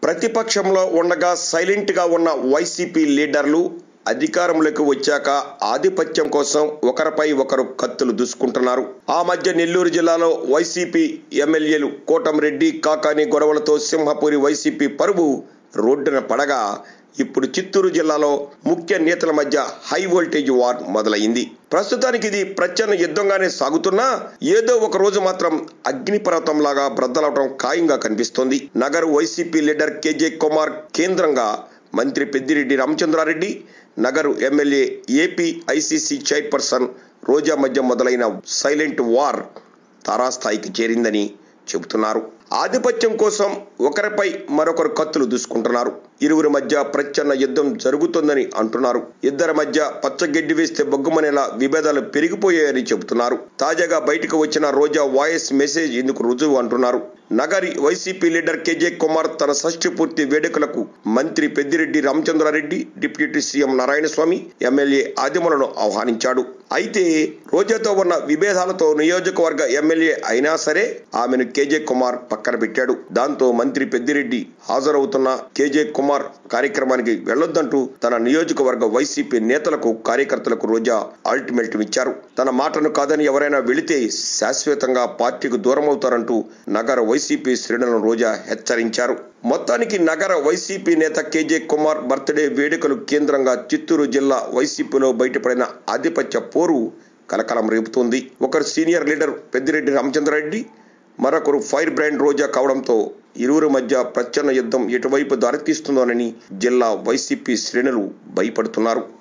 ప్రతిపక్షంలో ఉండగా సైలెంట్ గా ఉన్న వైసీపీ లీడర్లు అధికారంలోకి వచ్చాక ఆధిపత్యం కోసం ఒకరిపై ఒకరు కత్తులు దూసుకుంటున్నారు ఆ మధ్య నెల్లూరు జిల్లాలో వైసీపీ ఎమ్మెల్యేలు కోటంరెడ్డి కాకాని గొడవలతో సింహపురి వైసీపీ పరువు రోడ్డున పడగా ఇప్పుడు చిత్తూరు జిల్లాలో ముఖ్య నేతల మధ్య హై వోల్టేజ్ వార్ మొదలైంది ప్రస్తుతానికి ఇది ప్రచన్న యుద్ధంగానే సాగుతున్నా ఏదో ఒక రోజు మాత్రం అగ్నిపర్వతం లాగా బ్రద్దలవడం ఖాయంగా కనిపిస్తోంది నగర్ వైసీపీ లీడర్ కేజే కుమార్ కేంద్రంగా మంత్రి పెద్దిరెడ్డి రామచంద్రారెడ్డి నగరు MLA AP ICC chairperson Roja మధ్య మొదలైన సైలెంట్ వార్ తారాస్థాయికి చేరిందని చెబుతున్నారు ఆధిపత్యం కోసం ఒకరిపై మరొకరు కత్తులు దూసుకుంటున్నారు ఇరువురి మధ్య ప్రచ్ఛన్న యుద్ధం జరుగుతుందని అంటున్నారు ఇద్దరి మధ్య పచ్చగడ్డి వేస్తే బొగ్గుమనేలా విభేదాలు పెరిగిపోయాయని చెబుతున్నారు తాజాగా బయటకు వచ్చిన రోజా వాయిస్ మెసేజ్ ఇందుకు రుజువు అంటున్నారు నగరి వైసీపీ లీడర్ కేజే కుమార్ తన షష్ఠి పూర్తి వేడుకలకు మంత్రి Peddireddy Ramachandrareddy deputy CM Narayanaswamy MLA ఆదిమలను ఆహ్వానించాడు అయితే రోజాతో ఉన్న విభేదాలతో నియోజకవర్గ ఎమ్మెల్యే అయినా సరే ఆమెను కేజే కుమార్ పక్కన పెట్టాడు దాంతో మంత్రి పెద్దిరెడ్డి హాజరవుతున్న కేజే కుమార్ కార్యక్రమానికి వెళ్లొద్దంటూ తన నియోజకవర్గ వైసీపీ నేతలకు కార్యకర్తలకు రోజా అల్టిమేటం ఇచ్చారు తన మాటను కాదని ఎవరైనా వెళితే శాశ్వతంగా పార్టీకి దూరమవుతారంటూ నగర వైసీపీ శ్రేణులను రోజా హెచ్చరించారు మొత్తానికి నగర వైసీపీ నేత కేజే కుమార్ బర్త్డే వేడుకలు కేంద్రంగా చిత్తూరు జిల్లా వైసీపీలో బయటపడిన ఆధిపత్య పోరు కలకలం రేపుతోంది ఒకరు సీనియర్ లీడర్ పెద్దిరెడ్డి రామచంద్రారెడ్డి మరొకరు ఫైర్ బ్రాండ్ రోజా కావడంతో ఇరువురి మధ్య ప్రచ్ఛన్న యుద్ధం ఎటువైపు దారితీస్తుందోనని జిల్లా వైసీపీ శ్రేణులు భయపడుతున్నారు